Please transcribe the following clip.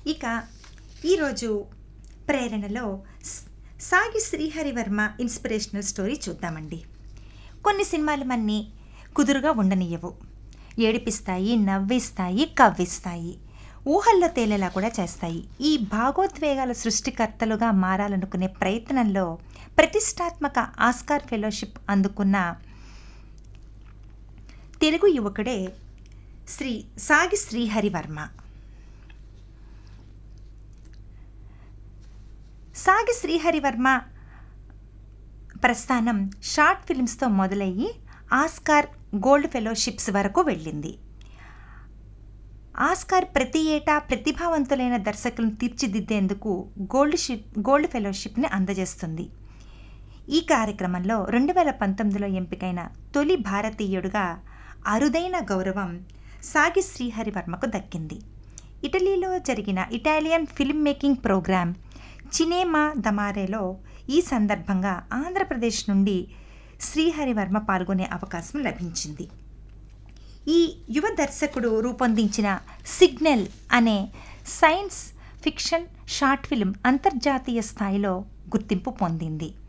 ఇక ఈరోజు ప్రేరణలో స్- సాగి శ్రీహరివర్మ ఇన్స్పిరేషనల్ స్టోరీ చూద్దామండి కొన్ని సినిమాలు మన్ని కుదురుగా ఉండనియవు ఏడిపిస్తాయి నవ్విస్తాయి కవ్విస్తాయి ఊహల్లో తేలేలా కూడా చేస్తాయి ఈ భాగోద్వేగాల సృష్టికర్తలుగా మారాలనుకునే ప్రయత్నంలో ప్రతిష్టాత్మక ఆస్కార్ ఫెలోషిప్ అందుకున్న తెలుగు యువకుడే శ్రీ సాగి శ్రీహరివర్మ సాగి శ్రీహరివర్మ ప్రస్థానం షార్ట్ ఫిల్మ్స్తో మొదలయ్యి ఆస్కార్ గోల్డ్ ఫెలోషిప్స్ వరకు వెళ్ళింది ఆస్కార్ ప్రతి ఏటా ప్రతిభావంతులైన దర్శకులను తీర్చిదిద్దేందుకు గోల్డ్ షిప్ గోల్డ్ ఫెలోషిప్ని అందజేస్తుంది ఈ కార్యక్రమంలో రెండు వేల పంతొమ్మిదిలో ఎంపికైన తొలి భారతీయుడుగా అరుదైన గౌరవం సాగి శ్రీహరివర్మకు దక్కింది ఇటలీలో జరిగిన ఇటాలియన్ ఫిల్మ్ మేకింగ్ ప్రోగ్రామ్ చినేమా దమారేలో ఈ సందర్భంగా ఆంధ్రప్రదేశ్ నుండి శ్రీహరివర్మ పాల్గొనే అవకాశం లభించింది ఈ యువ దర్శకుడు రూపొందించిన సిగ్నల్ అనే సైన్స్ ఫిక్షన్ షార్ట్ ఫిల్మ్ అంతర్జాతీయ స్థాయిలో గుర్తింపు పొందింది